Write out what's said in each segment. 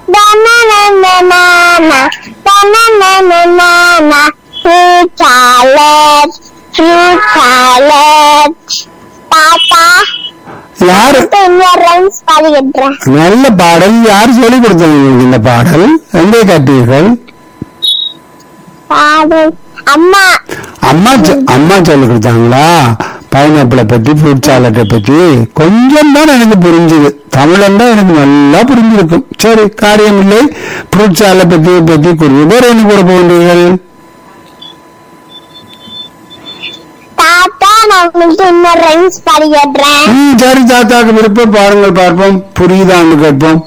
banana, banana, fruit salad, fruit salad. தாத்தா யாரு இன்னொரு ரைம்ஸ் பாடிக்கிட்டுறேன் நல்ல பாடல் யார் சொல்லி கொடுத்தது உங்களுக்கு இந்த பாடல் எங்கே கற்றீர்கள் பாடு அம்மா அம்மா சொ- அம்மா சொல்லி கொடுத்தாங்களா பைனாப்பிளை பத்தி ஃப்ரூட் சாலட்டை பத்தி கொஞ்சம் தான் எனக்கு புரிஞ்சுது தமிழன் தான் எனக்கு நல்லா புரிஞ்சிருக்கும் சரி காரியம் இல்லை ஃப்ரூட் சாலை பத்தி பத்தி கூறுங்க வேற என்ன கூற போகின்றீர்கள் தாத்தா நான் உங்களுக்கு இன்னொரு ரைம்ஸ் பாடிக்கிட்டுறேன் ம் சரி தாத்தாக்கு விருப்பம் பாருங்கள் பார்ப்போம் புரியுதான்னு கேட்போம்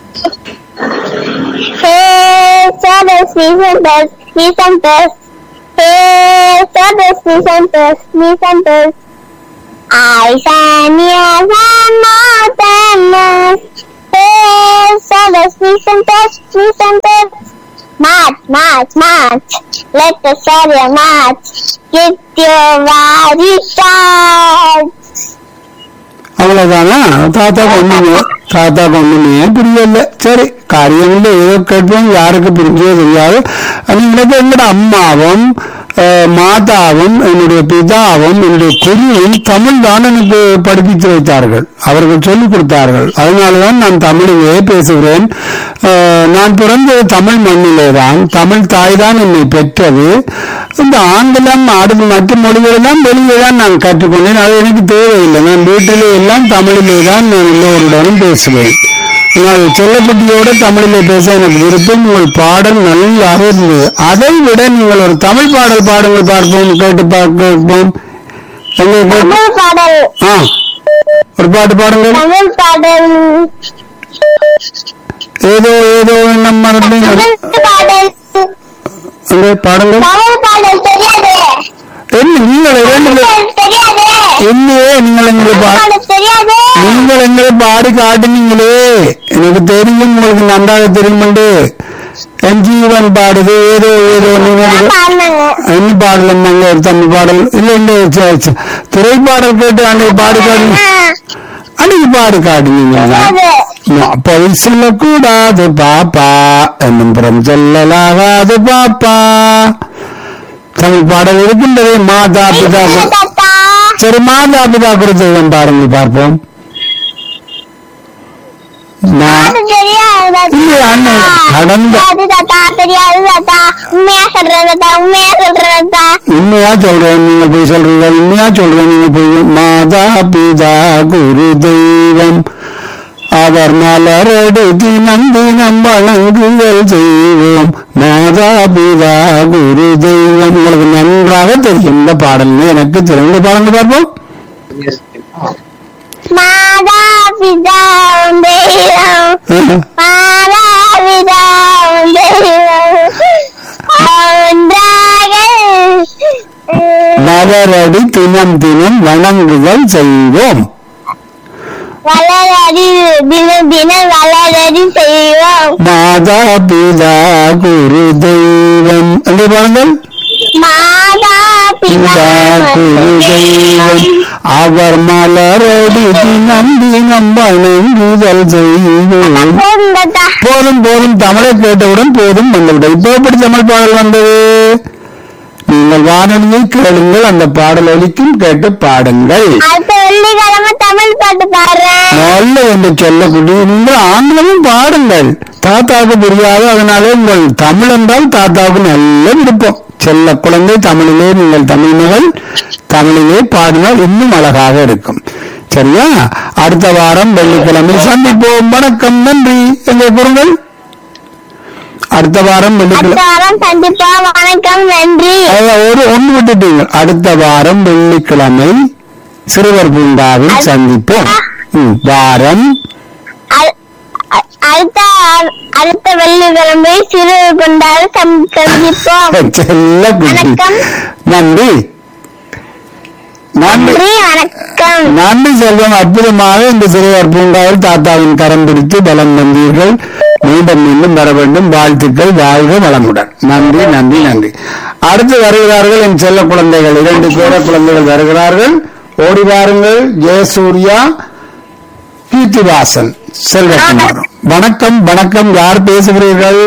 Hey, brothers, sisters, sisters. Hey, brothers, sisters, sisters. Eyes and ears and mouth and nose. Hey, brothers, sisters, sisters. March, march, march. Let us share your march. Get your body started. அவ்வளவுதானா தாத்தா ஒண்ணுமே தாத்தா ஒண்ணுமே புரியல சரி காரியம் இல்லை ஏதோ கேட்போம் யாருக்கு புரிஞ்சோ தெரியாது நீங்களுக்கு எங்களோட அம்மாவும் அஹ், மாதாவும் என்னுடைய பிதாவும் என்னுடைய குருவும் தமிழ் தான் எனக்கு படிப்பித்து வைத்தார்கள் அவர்கள் சொல்லிக் கொடுத்தார்கள் அதனாலதான் நான் தமிழிலே பேசுகிறேன் அஹ், நான் பிறந்தது தமிழ் மண்ணிலே தான் தமிழ் தாய் தான் என்னை பெற்றது இந்த ஆங்கிலம் அடுத்த மற்ற மொழிகளெல்லாம் வெளியே தான் நான் கற்றுக்கொண்டேன் அது எனக்கு தேவையில்லை நான் வீட்டிலே எல்லாம் தமிழிலே தான் நான் எல்லோருடனும் பேசுவேன் நான் செல்லப்பட்டியோட தமிழிலே பேச எனக்கு விருப்பம் உங்கள் பாடல் நல்லாக இருந்தது அதை விட நீங்கள் ஒரு தமிழ் பாடல் பாடுங்கள் பார்ப்போம் கேட்டு பார்ப்போம் எங்க கேட்டு தமிழ் பாடல் ஆ ஒரு பாட்டு பாடுங்கள் தமிழ் பாடல் ஏதோ ஏதோ நம்ம மறந்தீங்க தமிழ் பாடல் அங்கே பாடுங்கள் தமிழ் பாடல் தெரியாது என்ன நீங்கள் இரண்டு பேர் தெரியாது இல்லையே நீங்கள் எங்களை பா பாடல் தெரியாது நீங்கள் எங்களை பாடி காட்டுனீங்களே எனக்கு தெரியும் உங்களுக்கு நன்றாக தெரியுமெண்டு என் ஜீவன் பாடுது ஏதோ ஏதோ நீங்கள் பாடினாங்க என்ன பாடல் என்னங்க ஒரு தமிழ் பாடல் இல்ல இந்த ச- ச- திரைப்பாடல் கேட்டு அன்னைக்கு பாடி காட்டு அன்னைக்கு பாடி காட்டுனீங்க தெரியாது பொய் சொல்லக்கூடாது பாப்பா என்னும் புறம் சொல்லலாகாது பாப்பா தமிழ் பாடல் இருக்கின்றதே மாதா பிதா கு- தாத்தா சரி மாதா பிதா குறித்து பாருங்கள் பார்ப்போம் நான் அது தெரியாது தாத்தா. இல்ல, அண்ணன் கடந்த அது தாத்தா தெரியாது தாத்தா உண்மையா சொல்றேன் தாத்தா உண்மையா சொல்றேன் தாத்தா உண்மையா சொல்றேன் நீங்க போய் சொல்றீங்க உண்மையா சொல்றேன் நீங்க போய் மாதா பிதா குரு தெய்வம் அவர் மலரடுத்து நந்தினம் வணங்குதல் செய்வோம் மாதா பிதா குரு தெய்வம் உங்களுக்கு நன்றாக தெரியும் இந்த பாடல் எனக்கு தெரிந்த பாடல் பார்ப்போம் மாதா பிதா தெய்வம் மாதா பிதா தெய்வம் ஒன்றாக மலரடி தினம் தினம் வணங்குதல் செய்வோம் வளரடி தினம் தினம் வளரடி செய்வோம் மாதா பிதா குரு தெய்வம் என்று பாருங்கள் மாதா பிதா பிதா குரு தெய்வம் அவர் மலரடி தினம் தினம் வணங்குதல் செய்வோம் போதும் தாத்தா போதும் போதும் தமிழை கேட்டவுடன் போதும் வந்துவிடும் இப்போ எப்படி தமிழ் பாடல் வந்தது நீங்கள் வானொலியை கேளுங்கள் அந்த பாடல் ஒலிக்கும் கேட்டு பாடுங்கள் அடுத்த வெள்ளிக்கிழமை தமிழ் பாட்டு பாடுறேன் நல்ல என்று சொல்லக்கூடிய நீங்கள் ஆங்கிலமும் பாடுங்கள் தாத்தாவுக்கு புரியாது அதனாலே உங்கள் தமிழ் என்றால் தாத்தாவுக்கு நல்ல விருப்பம் செல்ல குழந்தை தமிழிலே நீங்கள் தமிழ் மகள் தமிழிலே பாடினால் இன்னும் அழகாக இருக்கும் சரியா அடுத்த வாரம் வெள்ளிக்கிழமை சந்திப்போம் வணக்கம் நன்றி எங்கே கூறுங்கள் அடுத்த வாரம் வெள்ளிக்கிழமை அடுத்த வாரம் சந்திப்போம் வணக்கம் நன்றி அதான் ஒரு ஒன்று விட்டுட்டீங்க அடுத்த வாரம் வெள்ளிக்கிழமை சிறுவர் பூங்காவில் சந்திப்போம் ம், வாரம் அ- அ- அடுத்த அடுத்த வெள்ளிக்கிழமை சிறு கொண்டாட சந்திப்போம் செல்ல குட்டி வணக்கம். நன்றி நன்றி நன்றி வணக்கம் நன்றி செல்வம் அற்புதமாக இந்த சிறுவர் பூங்காவில் தாத்தாவின் கரம் பிடித்து பலம் வந்தீர்கள் மீண்டும் மீண்டும் வர வேண்டும் வாழ்த்துக்கள் வாழ்க வளமுடன் நன்றி நன்றி நன்றி அடுத்து வருகிறார்கள் என் செல்ல குழந்தைகள் இரண்டு பேர குழந்தைகள் வருகிறார்கள் ஓடி வாருங்கள் ஜெயசூர்யா கீர்த்திவாசன் செல்வகுமார் வணக்கம் வணக்கம் யார் பேசுகிறீர்கள்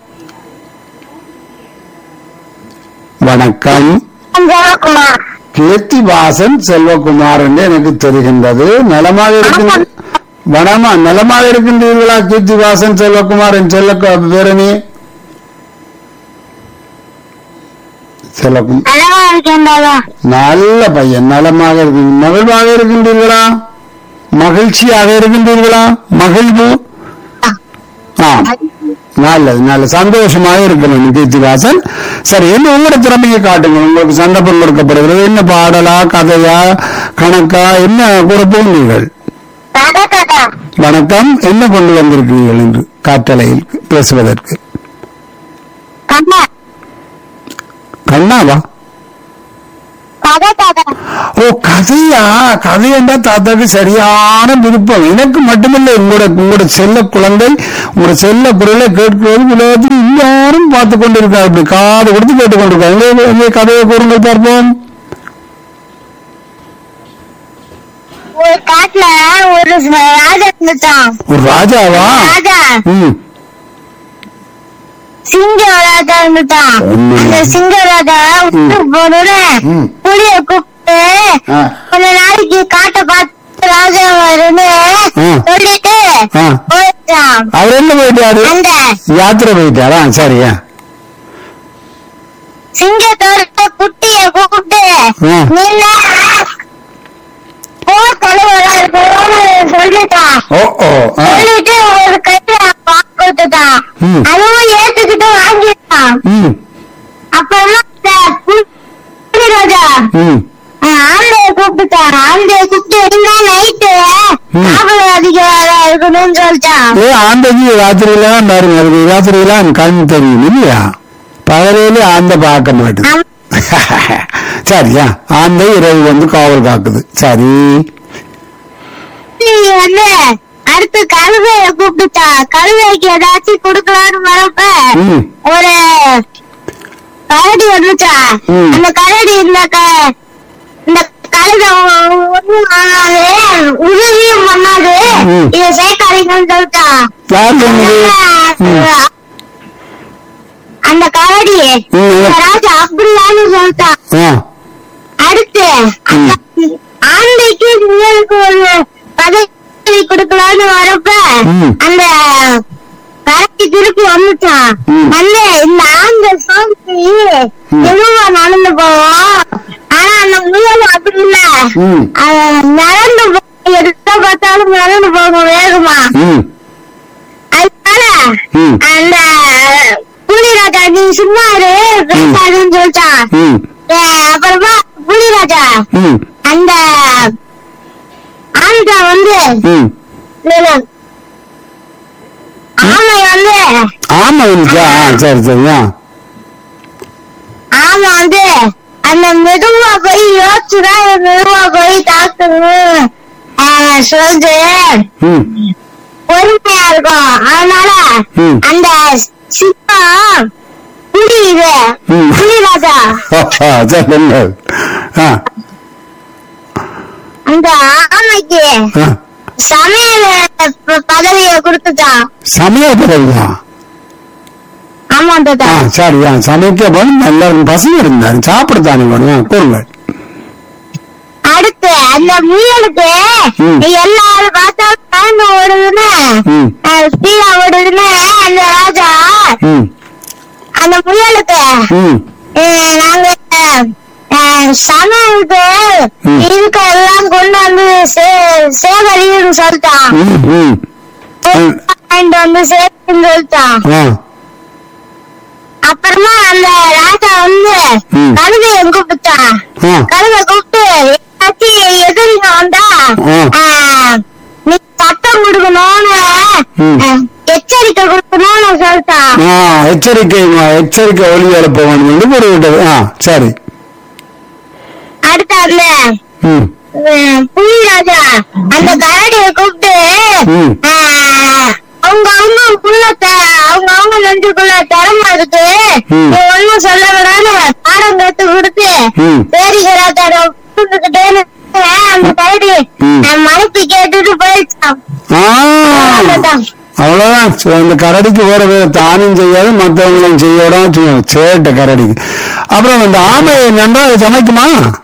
வணக்கம் ஜெயக்குமார் கீர்த்தி வாசன் செல்வகுமார் என்று எனக்கு தெரிகின்றது நலமாக இருக்கின்ற வனமா நலமாக இருக்கின்றீர்களா கீர்த்தி வாசன் செல்வகுமார் என் செல்ல பேரணி செல்வகுமார் நலமா இருக்கின்றதா நல்ல பையன் நலமாக இருக்கின்ற மகிழ்வாக இருக்கின்றீர்களா மகிழ்ச்சியாக இருக்கின்றீர்களா மகிழ்வு ஆ நல்லது நல்ல சந்தோஷமாக இருக்கணும் கீர்த்திவாசன் சரி என்ன உங்களோட திறமையை காட்டுங்க உங்களுக்கு சந்தர்ப்பம் கொடுக்கப்படுகிறது என்ன பாடலா கதையா கணக்கா என்ன கூற போகிறீர்கள் கதை கதை வணக்கம் என்ன கொண்டு வந்திருக்கிறீர்கள் என்று காற்றலையில் பேசுவதற்கு கண்ணா கண்ணாவா கதை கதை ஓ கதையா கதை என்றா தாத்தாக்கு சரியான விருப்பம் எனக்கு மட்டுமில்லை உங்களோட உங்களோட செல்ல குழந்தை உங்களோட செல்ல குரலை கேட்கிறது உலகத்தில் எல்லாரும் பார்த்து கொண்டிருக்காங்க இப்படி காது கொடுத்து கேட்டுக் கொண்டிருக்காங்க எங்கே- எங்கே கதையை கூறுங்கள் பார்ப்போம் ஒரு காட்டுல ஒரு ராஜா இருந்துட்டான் ஒரு ராஜாவா ராஜா ம் சிங்க ராஜா இருந்துட்டான் உண்மை. அந்த சிங்க ராஜா விட்டு போனோட ம். புளிய கூப்பிட்டு ஆ. கொஞ்ச நாளைக்கு காட்டை பார்த்து ராஜா வருன்னு ம். சொல்லிட்டு ஆ. போயிட்டான் அவர் என்ன போயிட்டாரு அந்த யாத்திரை போயிட்டாரா சரியா சிங்கத்தோட குட்டிய கூப்பிட்டு ம். நீங்க போர் தலைவரா இருக்கணும்னு சொல்லிட்டான் ஓ ஓ ஆ. சொல்லிட்டு ஒரு கையில பாக்கு கொடுத்துட்டான் ம். அதுவும் ஏத்துக்கிட்டு வாங்கிட்டான் ம் அப்புறமா இந்த புலி ராஜா ம் ஆந்தைய கூப்பிட்டான் ஆந்தைய கூப்பிட்டு இருந்தா நைட்டு ம். ஞாபகம் அதிகாரம் இருக்கணும்னு சொல்லிட்டான் ஏ ஆந்தைக்கு ராத்திரியில தான் பாருங்க அதுக்கு ராத்திரியில கண் தெரியும் இல்லையா பகலையில ஆந்தை பார்க்க மாட்டுது ஆம். சரியா ஆந்தை இரவு வந்து காவல் காக்குது சரி நீ வந்து அடுத்து கழுதைய கூப்பிட்டா கழுதைக்கு ஏதாச்சும் கொடுக்கலான்னு வரப்ப ம் ஒரு கரடி வந்துச்சா ம். அந்த கரடி இந்த க- இந்த கழுதை ஒண்ணும் பண்ணாது உதவியும் பண்ணாது ம். இத சேர்க்காதீங்கன்னு சொல்லிட்டா யார் சொன்னது ம். அந்த கரடி ம். இந்த ராஜா அப்படியான்னு சொல்லிட்டான் ஆ அடுத்து அந்த ஆந்தைக்கு உங்களுக்கு ஒரு பதவி கொடுக்கலான்னு வரப்ப ம். அந்த கரடி திருப்பி வந்துட்டான் ம். வந்து இந்த ஆந்தை சோம்பி ம். எதுவா நடந்து போவோம் ஆனா அந்த முயல் அப்படி இல்ல ம் அது நடந்து போ- எதுக்க பார்த்தாலும் நடந்து போகும் வேகமா ம் அதனால ம். அந்த புலிராஜா நீ சும்மா இரு பேசாதுன்னு சொல்லிட்டான் ம் ஏ, அப்புறமா புலிராஜா ம் அந்த ஆண்டா வந்து ம் இல்ல, ஆமை வந்து ஆமா இருந்துச்சா ஆ, சரி சரியா ஆமா வந்து அந்த மெதுவா போய் யோசிச்சுதான் மெதுவா போய் தாக்கணும் சொல்றது ம் பொறுமையா இருக்கும் அதனால ம். அந்த சிங்கம் புலி இது ம். புலிராஜா சொல்லுங்க ஆ அந்த ஆமைக்கு ஆ சமையல் ப- பதவியை கொடுத்துட்டான் சமையல் பதவியா ஆமா ஆ தாத்தா சரியா சமைக்க போய் நல்ல பசி இருந்தாரு சாப்பிடத்தானே வேணும் கூறுங்க அடுத்து அந்த முயலுக்கு ம். எல்லாரும் பார்த்தா பயந்து ஓடுதுன்னு ம் ஸ்பீடா ஓடுதுன்னு அந்த ராஜா ம் அந்த முயலுக்கு ம் அஹ், நாங்க அஹ், சமையலுக்கு ம். இதுக்கு எல்லாம் கொண்டு வந்து சே- சேகரின்னு சொல்லிட்டான் ம் ம் ம். வாங்கிட்டு வந்து சேகரின்னு சொல்லிட்டான் ஆ அப்புறமா அந்த ராஜா வந்து ம். கழுதைய கூப்பிட்டான் ஆ கழுதை கூப்பிட்டு ஏதாச்சும் எதிரிங்க வந்தா ம். ஆஹ், நீ சத்தம் கொடுக்கணும்னு ம். ஆஹ், எச்சரிக்கை கொடுக்கணும்னு சொல்லிட்டான் ஆ எச்சரிக்கை எச்சரிக்கை ஒளி எழுப்ப வேண்டும் என்று கூறிவிட்டது ஆ சரி அடுத்து அந்த ம் அஹ், புலி ராஜா அந்த கரடிய கூப்பிட்டு ம். ஆஹ், அவங்க அவங்க உள்ள த- அவங்க அவங்க நெஞ்சுக்குள்ள திறமை இருக்கு ம். நீ ஒண்ணும் சொல்ல விடாம பாடம் கத்து கொடுத்து ம். சரிகிறா தரம் அந்த கரடி கேட்டு ம். நான் மனைவி கேட்டுட்டு போயிடுச்சான் ஆ, அவ்வளவுதான். அவ்வளவுதான் சரி, இந்த கரடிக்கு வேற வேற தானும் செய்யாது மற்றவங்களும் செய்யலாம் சேட்ட கரடிக்கு அப்புறம் இந்த ஆமை நன்றாக சமைக்குமா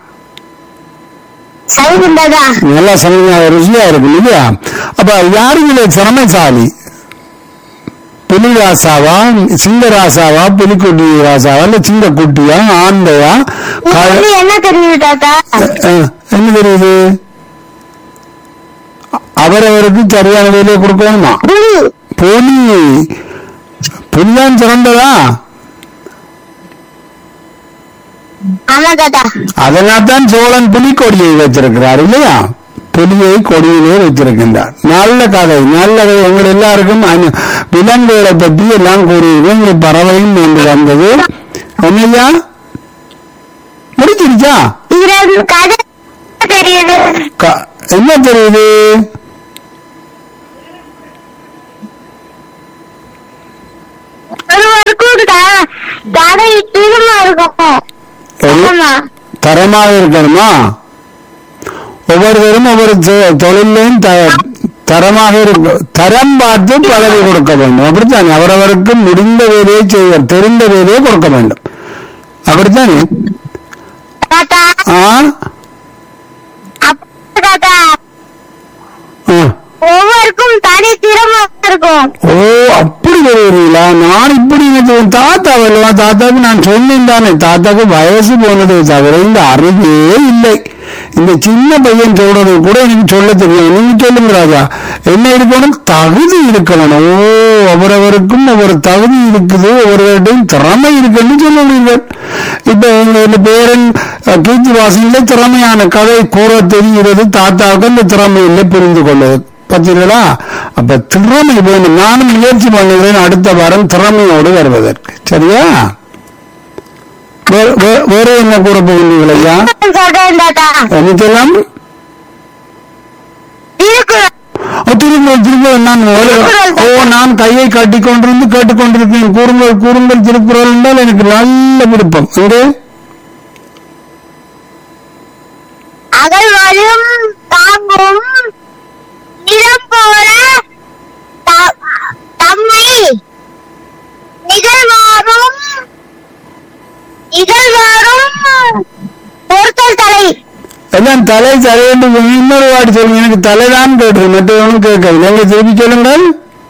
சைவந்தாதா நல்லா சமைக்க ருசியா இருக்கும் இல்லையா அப்ப யாருங்களே திறமைசாலி புலி ராசாவா சிங்க ராசாவா புலிக்குட்டி ராசாவா இல்ல சிங்க குட்டியா ஆந்தையா கா- உங்களுக்கு என்ன தெரியுது தாத்தா அஹ், என்ன தெரியுது அவரவருக்கு சரியான வேலையை கொடுக்கணுமா புலி புலி புலிதான் சிறந்ததா ஆமா தாத்தா அதனால்தான் சோழன் புலிக்கொடியை வச்சிருக்கிறார் இல்லையா புலியை கொடியிலே வச்சிருக்கின்றார் நல்ல கதை நல்ல கதை உங்கள் எல்லாருக்கும் அனு- விலங்குகளை பற்றி எல்லாம் கூறுவீர்கள் இங்க பறவையும் ஒன்று வந்தது என்னையா முடிச்சிருச்சா இதுல இருந்து கதை தெரியுது க- என்ன தெரியுது ஒருவருக்கும் த- தடை திரும்ப இருக்கும் ஒரு- ஆமா தரமாக இருக்கணுமா ஒவ்வொருவரும் ஒவ்வொரு தொ- தொழிலையும் த- தரமாக இருக்கும் தரம் பார்த்து பதவி கொடுக்க வேண்டும் அப்படித்தானே அவரவருக்கு முடிந்த வேலையை செய்ய தெரிந்த வேலையை கொடுக்க வேண்டும் அப்படித்தானே தாத்தா ஆ அப்ப தாத்தா ஆ. ஒவ்வொருக்கும் தனி திறமை இருக்கும் ஓ அப்படி வருவீங்களா நான் இப்படி நினைச்சேன் தாத்தா வரலாம் தாத்தாவுக்கு நான் சொன்னேன் தானே தாத்தாவுக்கு வயசு போனதை தவிர இந்த அறிவே இல்லை இந்த சின்ன பையன் சொல்றது கூட எனக்கு சொல்ல தெரியும் நீங்க சொல்லுங்க ராஜா என்ன இருக்கணும் தகுதி இருக்கணும் ஓ ஒவ்வொருவருக்கும் ஒவ்வொரு தகுதி இருக்குது ஒவ்வொருவருடையும் திறமை இருக்குன்னு சொல்லுவீர்கள் இப்ப எங்க இந்த பேரன் அஹ், கீர்த்தி வாசனிலே திறமையான கதை கூற தெரிகிறது தாத்தாவுக்கு அந்த திறமை இல்லை புரிந்து கொள்வது பார்த்தீங்களா அப்ப திறமை வேணும் நானும் முயற்சி பண்ணுகிறேன் அடுத்த வாரம் திறமையோடு வருவதற்கு சரியா வே- வே- வேற என்ன கூற போகிறீர்கள் ஐயா சொல்றேன் தாத்தா என்னெல்லாம் திருக்குறள் திருக்குறள் திருக்குறள் நான் ஒரு- ஓ நான் கையை கட்டி கொண்டிருந்து கேட்டுக்கொண்டிருக்கிறேன் கூறுங்கள் கூறுங்கள் திருக்குறள் என்றால் எனக்கு நல்ல விருப்பம் இங்கே அகழ்வாயும் தாங்கும் நிலம் போல த- தம்மை நிகழ்வாரும் இகழ்வாரும் பொறுத்தல் தலை எல்லாம் தலை தலை இன்னொரு வாட்டி சொல்லுங்க எனக்கு தலைதான் கேட்டு மற்றவனும் கேட்கவில்லை எங்க திருப்பி சொல்லுங்கள்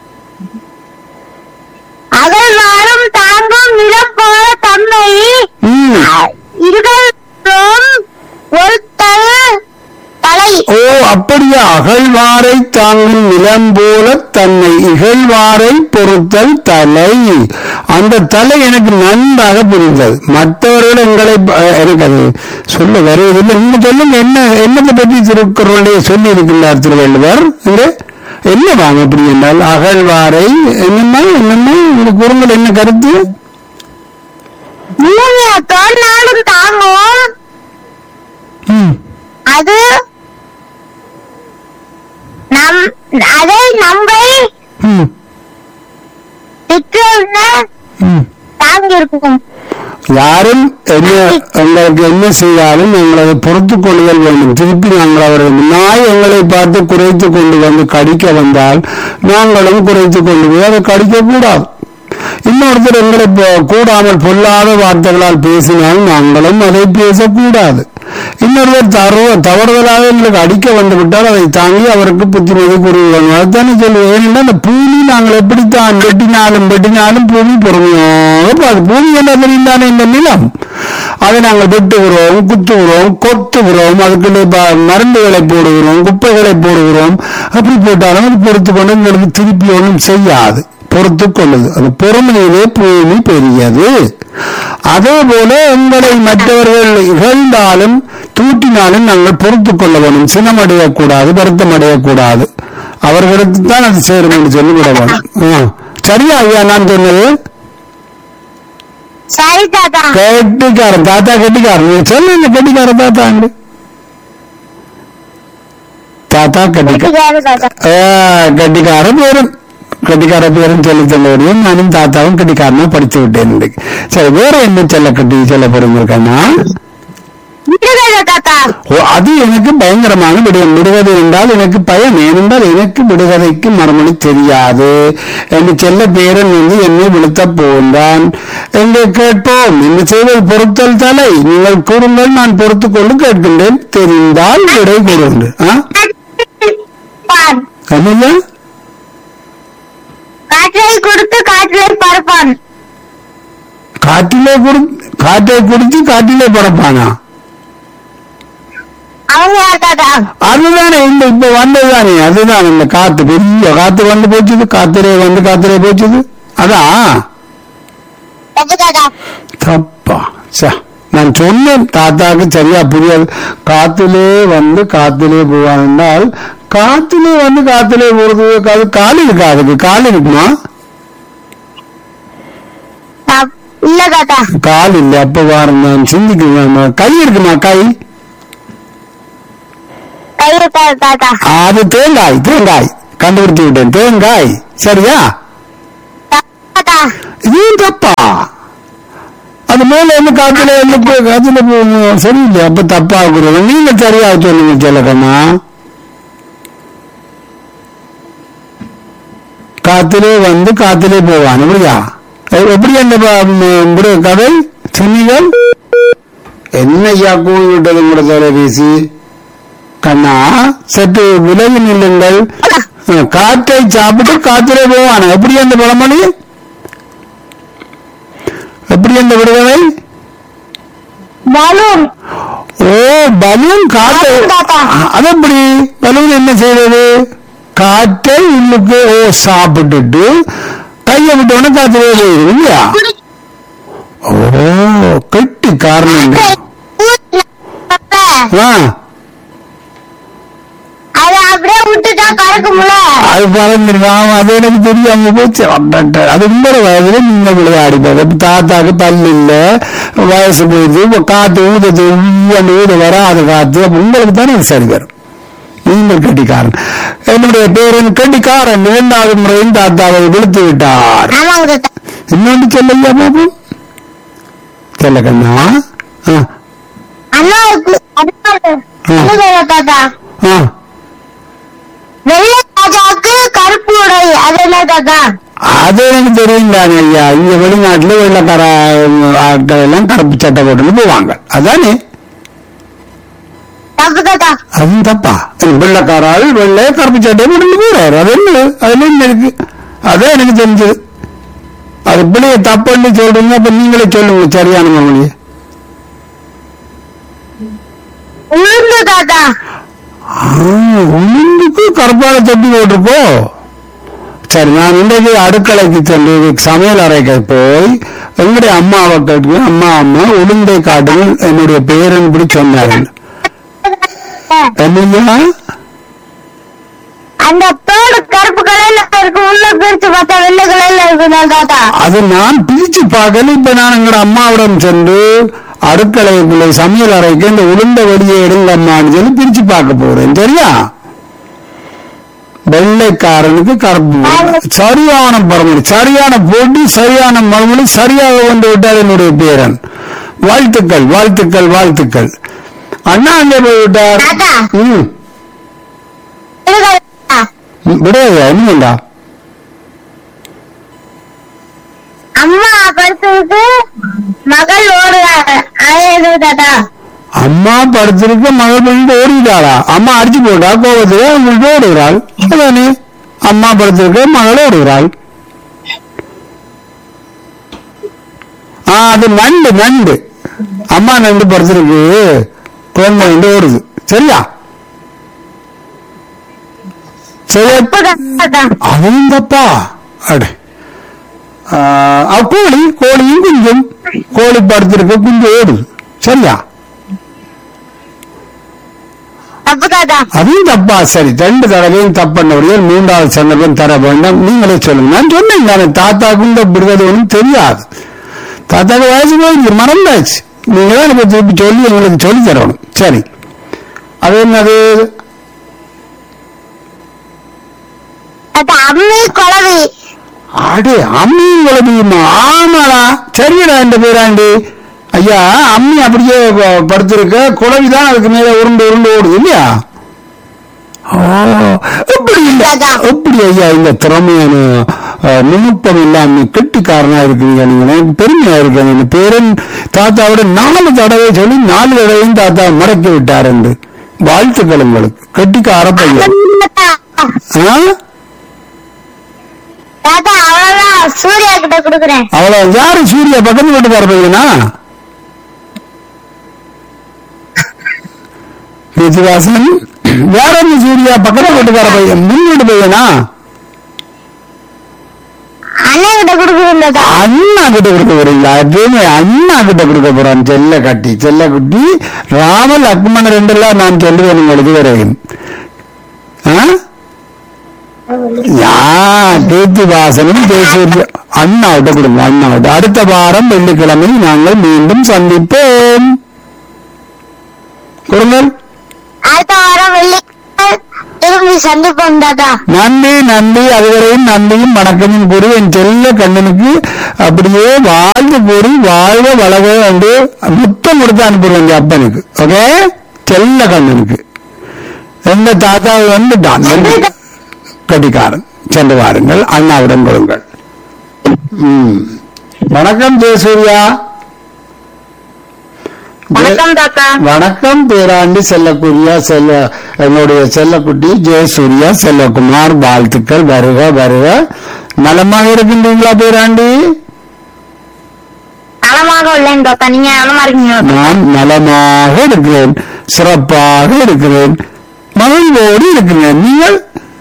அகழ்வாரும் தாங்கும் நிலம் போல தம்மை ம் இகழ்வாரும் பொறுத்தல் தலை ஓ அப்படியா அகழ்வாரை தாங்கும் நிலம் போல தன்னை இகழ்வாரை பொறுத்தல் தலை அந்த தலை எனக்கு நன்றாக புரிந்தது மற்றவர்கள் எங்களை ப- எனக்கு அது சொல்ல வருவதில்லை நீங்க சொல்லுங்க என்ன என்னத்தை பற்றி திருக்குறளை சொல்லி இருக்கின்றார் திருவள்ளுவர் இங்க என்ன வாங்க அப்படி என்றால் அகழ்வாரை என்னம்மா என்னம்மா இந்த குறுங்கள் என்ன கருத்து பூமியை தோன்றாலும் தாங்கும் ம், அது நம் அதை நம்பை ம், திட்டுன்னு ம். தாங்கி இருக்கும் யாரும் என்ன எங்களுக்கு என்ன செய்தாலும் எங்களை பொறுத்துக் கொள்ளுதல் வேண்டும் திருப்பி நாங்கள் அவர்கள் நாய் எங்களை பார்த்து குறைத்து கொண்டு வந்து கடிக்க வந்தால் நாங்களும் குறைத்து கொண்டு போய் அதை கடிக்க கூடாது இன்னொருத்தர் எங்களை ப- கூடாமல் பொல்லாத வார்த்தைகளால் பேசினால் நாங்களும் அதை பேசக்கூடாது இன்னொருவர் தருவ தவறுதலாக எங்களுக்கு அடிக்க வந்து விட்டால் அதை தாங்கி அவருக்கு புத்திமதி கூறுவோம் அதுதானே சொல்லுவேன் ஏனென்றால் அந்த பூமி நாங்கள் எப்படித்தான் வெட்டினாலும் வெட்டினாலும் பூமி பொறுமையாக பாது பூமி என்ன தெரிந்தானே இந்த நிலம் அதை நாங்கள் வெட்டுகிறோம் குத்துகிறோம் கொத்துகிறோம் அதுக்குள்ளே ப- மருந்துகளை போடுகிறோம் குப்பைகளை போடுகிறோம் அப்படி போட்டாலும் அது பொறுத்து கொண்டு எங்களுக்கு திருப்பி ஒன்றும் செய்யாது பொறுத்து கொள்ளுது அது பொறுமையிலே பூமி பெரியது அதே போல எங்களை மற்றவர்கள் இகழ்ந்தாலும் தூட்டினாலும் நாங்கள் பொறுத்து கொள்ள வேண்டும் சினமடையக்கூடாது வருத்தம் அடையக்கூடாது அவர்களுக்கு தான் அது சேரும் என்று சொல்லி விட வேண்டும் ஆ. சரியா ஐயா நான் சொன்னது சரி தாத்தா கெட்டிக்காரன் தாத்தா கெட்டிக்காரன் நீ சொல்லுங்க கெட்டிக்காரன் தாத்தா அங்க தாத்தா கெட்டிக்காரன் வீட்டுக்காரு தாத்தா ஆ, கெட்டிக்கார பேரும் கெட்டிக்கார பேரும் சொல்லி சொல்லுவதையும் நானும் தாத்தாவும் கெட்டிக்காரனா படிச்சு விட்டேன் இன்னைக்கு சரி வேற என்ன சொல்ல கட்டி சொல்ல போறீங்க இருக்கா வீட்டுக்காரு தாத்தா ஓ, அது எனக்கு பயங்கரமான விடயம் விடுகதை என்றால் எனக்கு பயம் ஏனென்றால் எனக்கு விடுகதைக்கு மறுமொழி தெரியாது என்று செல்ல பேரன் வந்து என்னை விழுத்த போன்றான் என்று கேட்போம் என்ன செய்வது பொறுத்தல் தலை நீங்கள் கூறுங்கள் நான் பொறுத்துக் கொண்டு கேட்கின்றேன் தெரிந்தால் விடை கூறுங்கள் ஆ? பான் என்னய்யா? காற்றை கொடுத்து காற்றை பறப்பான் காற்றிலே குடி காற்றை குடிச்சு காற்றிலே பறப்பானா அவங்க யார் தாத்தா அதுதானே இந்த இப்ப வந்ததுதானே அதுதான் இந்த காத்து பெரிய காத்து வந்து போச்சுது காத்திலே வந்து காத்திலே போச்சுது அதான் தப்பு தாத்தா தப்பா ச நான் சொன்னேன் தாத்தாக்கு சரியா புரியாது காத்திலே வந்து காத்திலே போவான் என்றால் காத்திலே வந்து காத்திலே போறது அது கால் இருக்கா அதுக்கு கால் இருக்குமா தப்- இல்ல தாத்தா கால் இல்லை அப்ப வாரம் நான் சிந்திக்கிறேன் கை இருக்குமா கை கை இருக்காது தாத்தா அது தேங்காய் தேங்காய் கண்டுபிடித்து விட்டேன் தேங்காய் சரியா தாத்தா இதுவும் தப்பா அது மேல வந்து காத்துல வந்து போய் காத்துல போகும் சரியில்லை அப்ப தப்பா இருக்கிறது நீங்க சரியா சொல்லுங்க சொல்லக்கண்ணா காத்திலே வந்து காத்திலே போவான் எப்படியா எ- எப்படி அந்த ப- ம், இப்படி கதை சொன்னீங்கள் என்ன ஐயா கூவி விட்டது கூட தொலைபேசி கண்ணா சற்று விலகி நில்லுங்கள் அஹ், காற்றை சாப்பிட்டு காத்திலே போவான் எப்படி அந்த பழமொழி எப்படி அந்த விடுதலை பலூன் ஓ பலூன் காற்றை பலூன் தாத்தா. அ- அது எப்படி பலூன் என்ன செய்யறது காற்றை உள்ளுக்கு ஓ சாப்பிட்டுட்டு கையை விட்டோன்னு காத்திலே போயிடும் இல்லையா ஓ கெட்டி காரணம் ஆ அது அப்படியே விட்டுட்டா பறக்கும்ல அது பறந்துருக்காம அது எனக்கு தெரியாம போச்சு அடடட. அது உங்களோட வயதுல நீங்க விளையாடி பாருங்க தாத்தாக்கு பல்லு இல்ல வயசு போயிடுது இப்ப காத்து ஊதுது ஊண்டு ஊது வராது காத்து அப்ப உங்களுக்கு தானே இது சரி வரும் நீங்கள் கெட்டிக்காரன் என்னுடைய பேரன் கெட்டிக்காரன் இரண்டாவது முறையும் தாத்தாவை விழுத்து விட்டார் ஆமாங்க தாத்தா இன்னொன்று சொல்லையா பாபு சொல்ல கண்ணா ஆ, அண்ணாவுக்கு அதனால சொல்லுங்க தாத்தா ஆ. வெள்ளை ராஜாவுக்கு கருப்பு உடை அது என்ன தாத்தா அது எனக்கு தெரியும் தானே ஐயா இங்க வெளிநாட்டுல வெள்ளக்கார ஆட்கள் எல்லாம் கருப்பு சட்டை போட்டுன்னு போவாங்க அதானே தப்பு தாத்தா அதுவும் தப்பா வெள்ளக்கார ஆள் வெள்ளை கருப்பு சட்டை போட்டுன்னு போறாரு அது என்ன அதுல என்ன இருக்கு அதான் எனக்கு தெரிஞ்சது அது பிள்ளைய தப்புன்னு சொல்றீங்க அப்ப நீங்களே சொல்லுங்க சரியான மொழியை உளுந்து தாத்தா உளுந்துக்கு கருப்பான தொப்பி போட்டிருக்கோ சரி நான் இன்றைக்கு அடுக்கலைக்கு சென்று சமையல் அறைக்கு போய் எங்களுடைய அம்மாவை கேட்டு அம்மா அம்மா உளுந்தை காட்டுங்கள் என்னுடைய பேரன் இப்படி சொன்னார்கள் என்னையா அந்த பேடு கருப்பு கலர்ல இருக்கு உள்ள பிரிச்சு பார்த்தா வெள்ளை கலர்ல இருக்குதா தாத்தா அது நான் பிரிச்சு பார்க்கல இப்ப நான் எங்களோட அம்மாவிடம் சென்று அடுக்கலைக்குள்ள சமையல் அறைக்கு இந்த உளுந்த வெளியே எடுங்க அம்மான்னு சொல்லி பிரிச்சு பார்க்க போறேன் சரியா வெள்ளைக்காரனுக்கு கருப்பு உளுந்து. சரியான பரமொழி சரியான போட்டி சரியான மறுமொழி சரியாக வந்து விட்டார் என்னுடைய பேரன் வாழ்த்துக்கள் வாழ்த்துக்கள் வாழ்த்துக்கள் அண்ணா அங்கே போய் விட்டார் தாத்தா ம் இருங்க தாத்தா. விடையா என்னண்டா அம்மா படுத்ததுக்கு மகள் ஓடுறாங்க அது எது தாத்தா அம்மா படுத்திருக்க மகள் பண்ணிட்டு ஓடிட்டாளா அம்மா அடிச்சு போட்டா கோபத்துல அவங்கள்ட்ட ஓடுகிறாள் அதானே அம்மா படுத்திருக்க மகள் ஓடுகிறாள் ஆ அது நண்டு நண்டு அம்மா நண்டு படுத்திருக்கு குழந்தை வந்து ஓடுது சரியா சரியா தப்பு தாத்தா அதுவும் தப்பா அடு ஆ, கோழி கோழியும் குஞ்சும் கோழி படுத்திருக்க குஞ்சு ஓடுது சரியா தப்பு தாத்தா அதுவும் தப்பா சரி ரெண்டு தடவையும் தப்பண்ணவர்கள் மூன்றாவது சந்தர்ப்பம் தர வேண்டாம் நீங்களே சொல்லுங்க நான் சொன்னேன் தானே தாத்தாக்கும் இந்த விடுவது ஒன்றும் தெரியாது தாத்தாக்கு வயசு போயிடுச்சு மறந்தாச்சு நீங்க தான் எனக்கு திருப்பி சொல்லி எங்களுக்கு சொல்லி தரணும் சரி அது என்னது தாத்தா அம்மி குழவி அடே அம்மியும் குழம்பியுமா ஆமாடா சரிடா இந்த பேராண்டி ஐயா அம்மி அப்படியே ப- படுத்திருக்க குழவிதான் அதுக்கு மேல உருண்டு உருண்டு ஓடுது இல்லையா ஓ எப்படி இல்ல அதான். எப்படி ஐயா இந்த திறமையான அஹ், நுணுக்கம் இல்லாம கெட்டிக்காரனா இருக்கீங்க நீங்க எனக்கு பெருமையா இருக்கு அந்த பேரன் தாத்தாவோட நாலு தடவை சொல்லி நாலு தடவையும் தாத்தா மறக்கி விட்டார் என்று வாழ்த்துக்கள் உங்களுக்கு கெட்டிக்கார பையன் தாத்தா ஆ? தாத்தா அவ்வளவுதான் சூர்யா கிட்ட கொடுக்குறேன் அவ்வளவு யாரு சூர்யா பக்கத்து வீட்டுக்கார பையனா ரித்திவாசன் வேற என்ன சூர்யா பக்கத்து வீட்டுக்கார பையன் முன் வீட்டு பையனா அண்ணன் கிட்ட கொடுக்குறேன் தாத்தா அண்ணா கிட்ட கொடுக்க போறீங்களா எப்பயுமே அண்ணா கிட்ட கொடுக்க போறான் செல்ல கட்டி செல்ல குட்டி ராம லக்ஷ்மண ரெண்டெல்லாம் நான் சொல்லுவேன் உங்களுக்கு வரையும் ஆ? யா கீர்த்திவாசனும் ஜெயசூரிய அண்ணாவிட்ட கொடுங்க அண்ணாவிட்ட அடுத்த வாரம் வெள்ளிக்கிழமை நாங்கள் மீண்டும் சந்திப்போம் கொடுங்கள் அடுத்த வாரம் வெள்ளி திரும்பி சந்திப்போம் தாத்தா நன்றி நன்றி அதுவரையும் நன்றியும் வணக்கமும் கூறி என் செல்ல கண்ணனுக்கு அப்படியே வாழ்ந்து கூறி வாழ்க வளக என்று முத்தம் கொடுத்து அனுப்புறேன் எங்க அப்பனுக்கு ஓகே செல்ல கண்ணனுக்கு எங்க தாத்தா வந்துட்டான் கட்டிக்காரன் சென்று வாருங்கள் அண்ணாவிடம் கொடுங்கள் ம். வணக்கம் ஜெயசூர்யா வணக்கம் தாத்தா வணக்கம் பேராண்டி செல்லக்குரியா செல்ல என்னுடைய செல்லக்குட்டி ஜெயசூர்யா செல்லகுமார் வாழ்த்துக்கள் வருக வருக நலமாக இருக்கின்றீங்களா பேராண்டி நலமாக உள்ளேன் தாத்தா நீங்க நலமா இருக்கீங்க நான் நலமாக இருக்கிறேன் சிறப்பாக இருக்கிறேன் மகிழ்வோடு இருக்கிறேன் நீங்கள்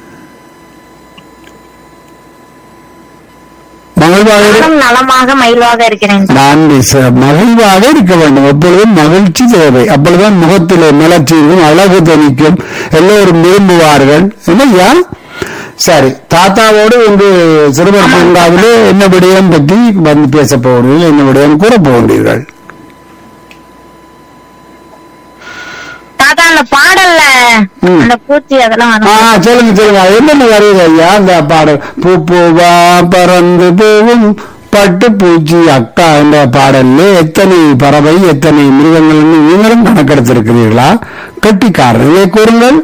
மகிழ்வாக இரு- நானும் நலமாக மகிழ்வாக இருக்கிறேன் நான் ச- மகிழ்வாக இருக்க வேண்டும் எப்பொழுதும் மகிழ்ச்சி தேவை அப்பொழுதுதான் முகத்திலே மலர்ச்சியும் அழகு தணிக்கும் எல்லோரும் விரும்புவார்கள் இல்லையா சரி தாத்தாவோடு இன்று சிறுவர் பூங்காவிலே என்ன விடயம் பற்றி வந்து பேச போகிறீர்கள் என்ன விடயம் கூற போகிறீர்கள் தாத்தா அந்த பாடல்ல ம். அந்த பூச்சி அதெல்லாம் ஆ வரும் சொல்லுங்க சொல்லுங்க அது என்னென்ன வருது ஐயா அந்த பாடல் பூ பூவா பறந்து போகும் பட்டு பூச்சி அக்கா என்ற பாடல்ல எத்தனை பறவை எத்தனை மிருகங்கள் நீங்களும் கணக்கெடுத்திருக்கிறீர்களா கட்டிக்காரர் இதை கூறுங்கள்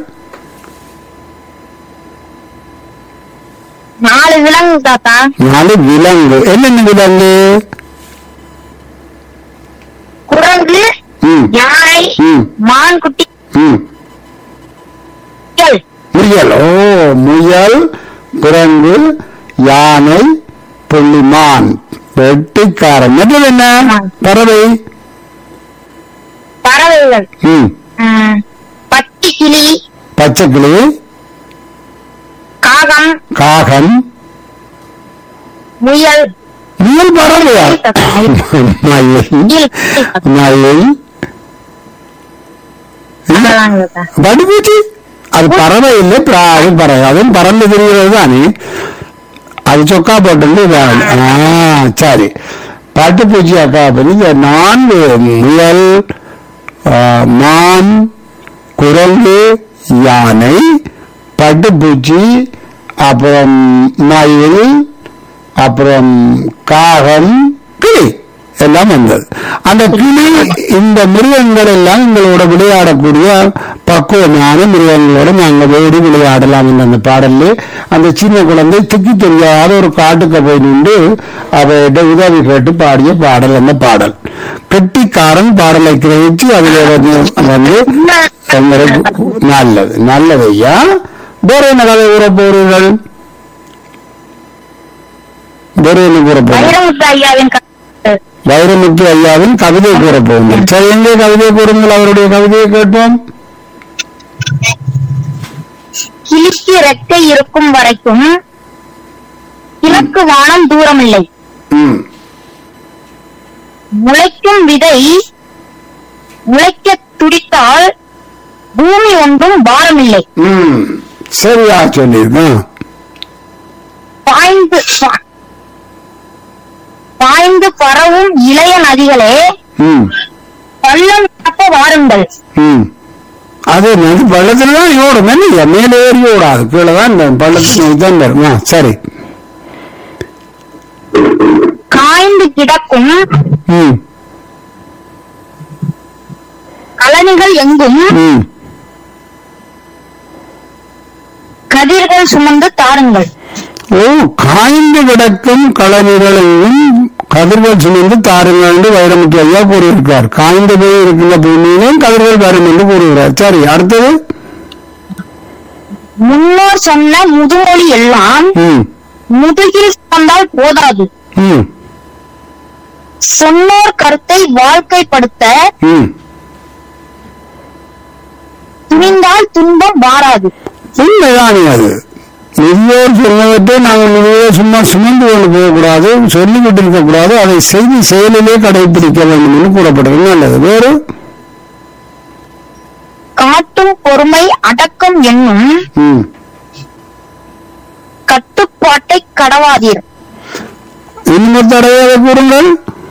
நாலு விலங்கு தாத்தா நாலு விலங்கு என்னென்ன விலங்கு குரங்கு ம் யானை ம் மான் குட்டி ம் முயல் ஓ முயல் குரங்கு யானை புள்ளிமான் வெட்டிக்காரன் மற்றது என்ன பறவை பறவைகள் ம் ம், பட்டி கிளி பச்சைக்கிளி காகம் காகம் முயல் முயல் பறவையா மயில் கிளி மயில் இல்ல, அதெல்லாம் தாத்தா படுபூச்சி அது பறவை இல்லை பிர- அது பறவை அதுவும் பறந்து திரிகிறது தானே அது சொக்கா போட்டு சரி பட்டுப்பூச்சி அக்கா பண்ணி இந்த நான்கு முயல் ஆ, மான் குரங்கு யானை பட்டுப்பூச்சி அப்புறம் மயில் அப்புறம் காகம் கிளி எல்லாம் வந்தது அந்த கிளி இந்த மிருகங்கள் எல்லாம் எங்களோட விளையாடக்கூடிய பக்குவமான மிருகங்களோட நாங்கள் ஓடி விளையாடலாம் என்ற அந்த பாடல்ல அந்த சின்ன குழந்தை திக்கி தெரியாத ஒரு காட்டுக்கு போய் நின்று அவையிட்ட உதவி கேட்டு பாடிய பாடல் அந்த பாடல் கெட்டிக்காரன் பாடலை கிரகிச்சு அதில் வந்து வந்து எங்களுக்கு நல்லது நல்லது ஐயா வேற என்ன கதை கூற போறீர்கள் வேற என்ன கூற போறீர்கள் வைரமுத்து ஐயாவின் கருத்து. வைரமுத்து ஐயாவின் கவிதை கூற போகும் சரி எங்கே கவிதை கூறுங்கள் அவருடைய கவிதையை கேட்போம் கிளிக்கு ரெக்கை இருக்கும் வரைக்கும் கிழக்கு வானம் தூரமில்லை ம் முளைக்கும் விதை முளைக்க துடித்தால் பூமி ஒன்றும் பாரமில்லை ம் சரியா சொல்லியிருக்கேன் பாய்ந்து பா- பாய்ந்து பரவும் இளைய நதிகளே ம் பள்ளம் காப்ப வாருங்கள் ம் அது நதி பள்ளத்துல தான் ஓடும் என்ன மேலே ஏறி ஓடாது கீழே தான் இந்த பள்ளத்துக்கு தான் வரும் ஆ, சரி காய்ந்து கிடக்கும் ம் கழனிகள் எங்கும் ம் கதிர்கள் சுமந்து தாருங்கள் ஓ காய்ந்து கிடக்கும் களநிலையும் கதிர்கள் சுமந்து தாருங்கள் என்று வைரமுத்து ஐயா கூறியிருக்கிறார் காய்ந்து போய் இருக்கின்ற பூமியிலும் கதிர்கள் வரும் என்று கூறுகிறார் சரி அடுத்தது முன்னோர் சொன்ன முதுமொழி எல்லாம் ம் முதுகில் சுமந்தால் போதாது ம் சொன்னோர் கருத்தை வாழ்க்கைப்படுத்த ம் துணிந்தால் துன்பம் வாராது உண்மைதானே அது முதியோர் சொன்னவற்றை நாங்கள் முதியோர் சும்மா சுமந்து கொண்டு போகக்கூடாது சொல்லிக்கிட்டு இருக்கக்கூடாது அதை செய்தி செயலிலே கடைபிடிக்க வேண்டும் என்று கூறப்படுறது நல்லது வேறு காட்டும் பொறுமை அடக்கம் என்னும் ம் கட்டுப்பாட்டை கடவாதீர் இன்னும் தடவை கூறுங்கள்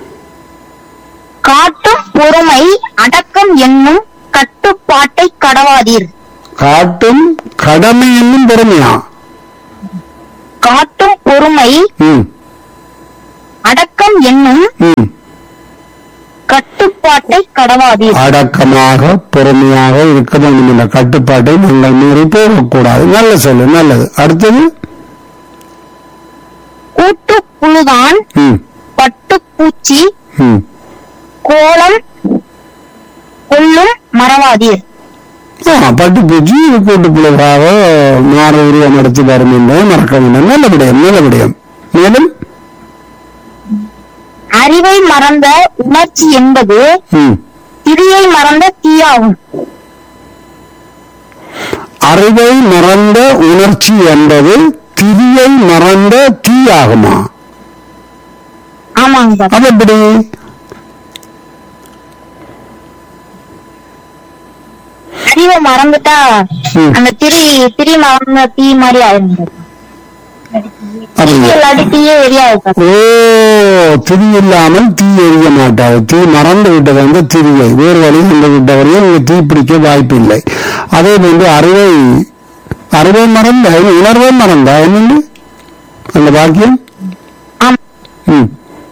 காட்டும் பொறுமை அடக்கம் என்னும் கட்டுப்பாட்டை கடவாதீர் காட்டும் கடமை என்னும் பெருமையா காட்டும் பொறுமை ம் அடக்கம் என்னும் ம் கட்டுப்பாட்டை கடவாதீர் அடக்கமாக பொறுமையாக இருக்க வேண்டும் என்ற கட்டுப்பாட்டை நீங்கள் மீறி போகக்கூடாது நல்ல சொல்லு நல்லது அடுத்தது கூட்டு புழுதான் ம் பட்டுப்பூச்சி ம் கோலம் கொள்ளும் மறவாதீர் ஆ, பட்டுப்பூச்சி கூட்டுப்புழுவாக மாற உருவம் எடுத்து வரும் என்பதை மறக்க வேண்டும் நல்ல விடயம் நல்ல விடயம் மேலும் அறிவை மறந்த உணர்ச்சி என்பது ம் திரியை மறந்த தீயாகும் அறிவை மறந்த உணர்ச்சி என்பது திரியை மறந்த தீயாகுமா ஆமாங்க பாப்பா. அது எப்படி அறிவை மறந்துட்டா ம். அந்த திரி திரி மறந்த தீ மாதிரி ஆயிருங்க அப்படியா இல்லாட்டி தீயே எரியாது பாப்பா. ஓ திரி இல்லாமல் தீ எரிய மாட்டாது தீ மறந்து விட்டது வந்து திரியை வேறு வழி சென்று விட்டவரையும் இங்கு தீ பிடிக்க வாய்ப்பில்லை அதே போன்று அறிவை அறிவை மறந்த உணர்வை மறந்தா என்னண்டு அந்த வாக்கியம் ஆம். ம்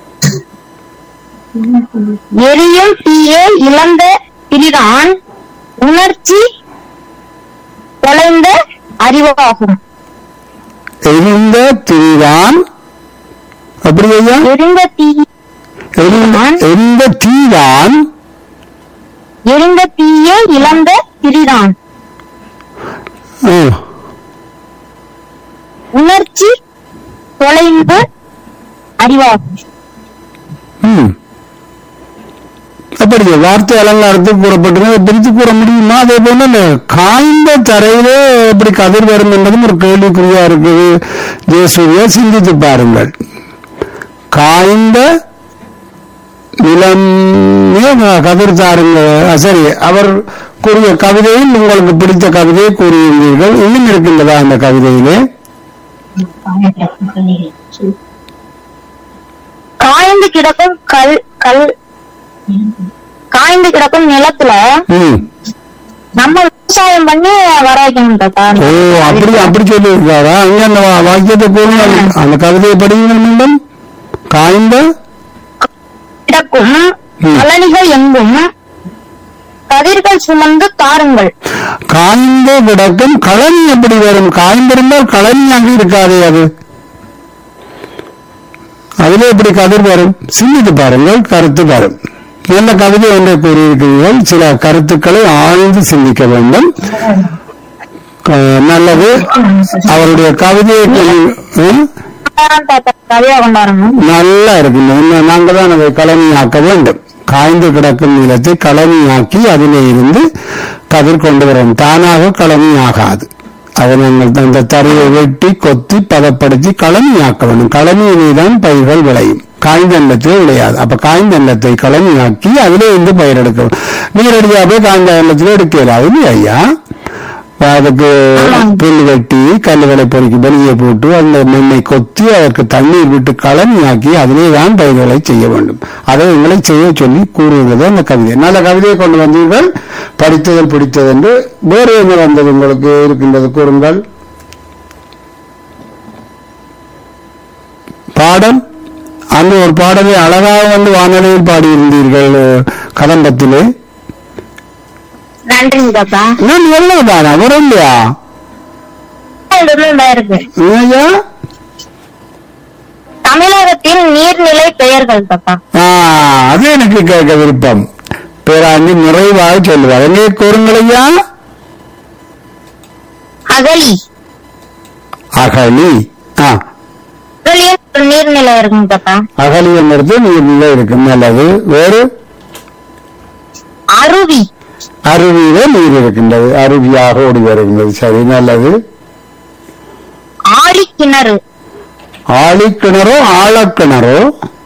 எரியும் தீயே இழந்த திரிதான் உணர்ச்சி தொலைந்த அறிவாகும் எரிந்த திரிதான் அப்படி ஐயா எரிந்த தீ எரிந்த எரிந்த தீதான் எரிந்த தீயே இழந்த திரிதான் ஆ, உணர்ச்சி தொலைந்த அறிவாகும் ம் அப்படி வார்த்தை அலங்காரத்தில் கூறப்பட்டது பிரித்து கூற முடியுமா அதே போல இந்த காய்ந்த தரையிலே எப்படி கதிர் வரும் என்பதும் ஒரு கேள்விக்குறியா இருக்குது ஜேசூரியா சிந்தித்து பாருங்கள் காய்ந்த நிலமே கதிர் தாருங்க ஆ, சரி அவர் கூறிய கவிதையில் உங்களுக்கு பிடித்த கவிதையை கூறியிருந்தீர்கள் இன்னும் இருக்கின்றதா அந்த கவிதையிலே காய்ந்து கிடக்கும் கல் கல் காய்ந்து கிடக்கும் நிலத்துல ம் நம்ம விவசாயம் பண்ணி வர வைக்கணும் தாத்தா ஓ அப்படி அப்படி சொல்லி இருக்காரா அங்க அந்த வா- வாக்கியத்தை கூறுங்க அந்த கவிதையை படியுங்கள் மீண்டும் காய்ந்த கிடக்கும் ம். கழனிகள் எங்கும் கதிர்கள் சுமந்து தாருங்கள் காய்ந்து கிடக்கும் களனி எப்படி வரும் காய்ந்திருந்தால் களனியாக இருக்காதே அது அதுல எப்படி கதிர் வரும் சிந்தித்து பாருங்கள் கருத்து வரும் நல்ல கவிதை ஒன்றை கூறியிருக்கிறீர்கள் சில கருத்துக்களை ஆழ்ந்து சிந்திக்க வேண்டும் க- நல்லது அவருடைய கவிதையை கொண்டு- ம்? அதான் தாத்தா கவியா கொண்டாடணும் நல்லா இருக்கு இன்னும் நாங்க தான் அதை களனியாக்க வேண்டும் காய்ந்து கிடக்கும் நிலத்தை களனியாக்கி அதிலே இருந்து கதிர் கொண்டு வரும் தானாக களனி ஆகாது அதை நாங்கள் அந்த தரையை வெட்டி கொத்தி பதப்படுத்தி களனியாக்க வேண்டும் களனியிலே தான் பயிர்கள் விளையும் காய்ந்த நிலத்திலே விளையாது அப்ப காய்ந்த நிலத்தை களனியாக்கி அதிலே இருந்து பயிரெடுக்க வேண்டும். நேரடியாகவே காய்ந்த நிலத்திலே எடுக்க இயலாது இல்லையா ஐயா அதுக்கு புல் வெட்டி கல்லுகளை பொறுக்கி வெளியே போட்டு அந்த மண்ணை கொத்தி அதற்கு தண்ணீர் விட்டு களனியாக்கி அதிலே தான் பயிர்களை செய்ய வேண்டும் அதை எங்களை செய்ய சொல்லி கூறுகிறது அந்த கவிதை நல்ல கவிதையை கொண்டு வந்தீர்கள் படித்ததில் பிடித்தது என்று வேறு என்ன வந்தது உங்களுக்கு இருக்கின்றது கூறுங்கள் பாடல் அந்த ஒரு பாடலை அழகாக வந்து வானொலியில் பாடியிருந்தீர்கள் கதம்பத்திலே நன்றிங்க தாத்தா நான் எவ்வளவுதானா வரும் இல்லையா இதுதான் இருக்கு ஐயா தமிழகத்தின் நீர்நிலை பெயர்கள் தாத்தா ஆ, அது எனக்கு கேட்க விருப்பம் பேராண்டி நிறைவாக சொல்லுவார் எங்கே கூறுங்களையா அகலி அகலி ஆ அகலியும் ஒரு நீர்நிலை இருக்குங்க தாத்தா அகலி என்பது நீர்நிலை இருக்கு நல்லது வேறு அருவி அருவியில நீர் இருக்கின்றது அருவியாக ஓடி வருகின்றது சரி நல்லது ஆழிக்கிணறு ஆழிக்கிணறோ ஆழக்கிணறோ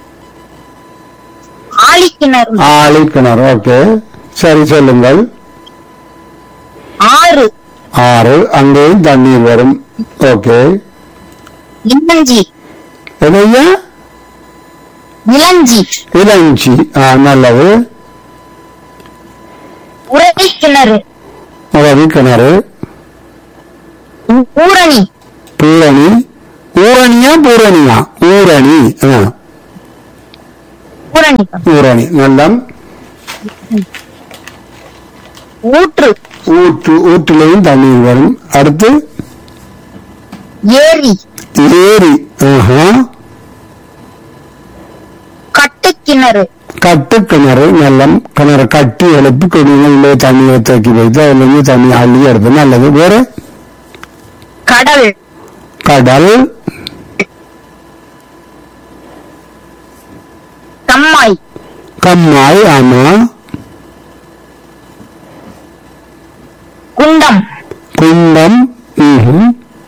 ஆழிக்கிணறு ஆழிக்கிணறு ஓகே சரி சொல்லுங்கள் ஆறு ஆறு அங்கேயும் தண்ணீர் வரும் ஓகே இளஞ்சி எதையா இளஞ்சி இளஞ்சி ஆ நல்லது உரை கிணறு உதவி கிணறு ஊரணி பூரணி ஊரணியா பூரணியா ஊரணி ஆ, ஊரணி ஊரணி நல்லம் ஊற்று ஊற்று ஊற்றிலையும் தண்ணீர் வரும் அடுத்து ஏரி ஏரி ஆஹா கட்டுக்கிணறு கட்டு கிணறு நல்லம் கிணறு கட்டி எழுப்பி கொடிகளிலே தண்ணியை தூக்கி வைத்து அதுல இருந்து தண்ணி அள்ளி எடுத்து நல்லது வேற கடல் கடல் கம்மாய் கம்மாய் ஆமா குண்டம் குண்டம் ம்ஹும்.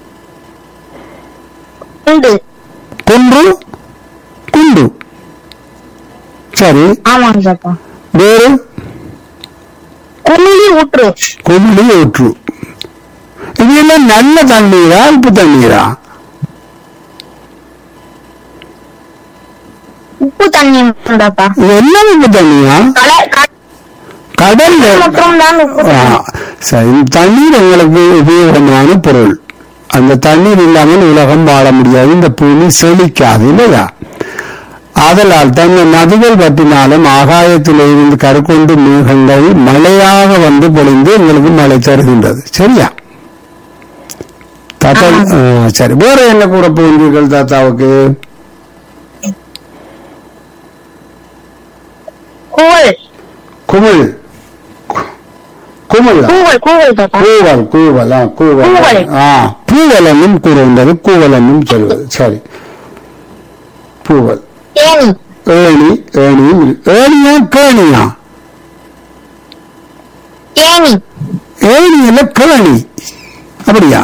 குண்டு குன்று குண்டு சரி ஆமாங்க தாத்தா வேறு குமிழி ஊற்று குமிழி ஊற்று இது எல்லாம் நல்ல தண்ணீரா உப்பு தண்ணீரா உப்பு தண்ணி தாத்தா இது எல்லாம் உப்பு தண்ணியா கல- க- கடல் மற்றும் தான் உப்பு ஆ, தண்ணி. சரி தண்ணீர் எங்களுக்கு உபயோகமான பொருள் அந்த தண்ணீர் இல்லாமல் உலகம் வாழ முடியாது இந்த பூமி செழிக்காது இல்லையா ஆதலால் தன் நதிகள் பற்றினாலும் ஆகாயத்தில் இருந்து கருக்கொண்டு மேகங்கள் மழையாக வந்து பொழிந்து எங்களுக்கு மழை தருகின்றது சரியா தாத்தா ஆ, சரி வேற என்ன கூற போகிறீர்கள் தாத்தாவுக்கு கூவல் குமிழ் குமிழ் கூவல் கூவல் தாத்தா கூவல் கூவல் ஆ கூவல் கூவல். ஆ பூவல் என்னும் கூறுகின்றது கூவல் என்னும் சொல்வது சரி பூவல் தேனி ஏணி ஏணியும் இருக்கு. ஏணியா கேணியா தேனி ஏணி இல்ல கேணி அப்படியா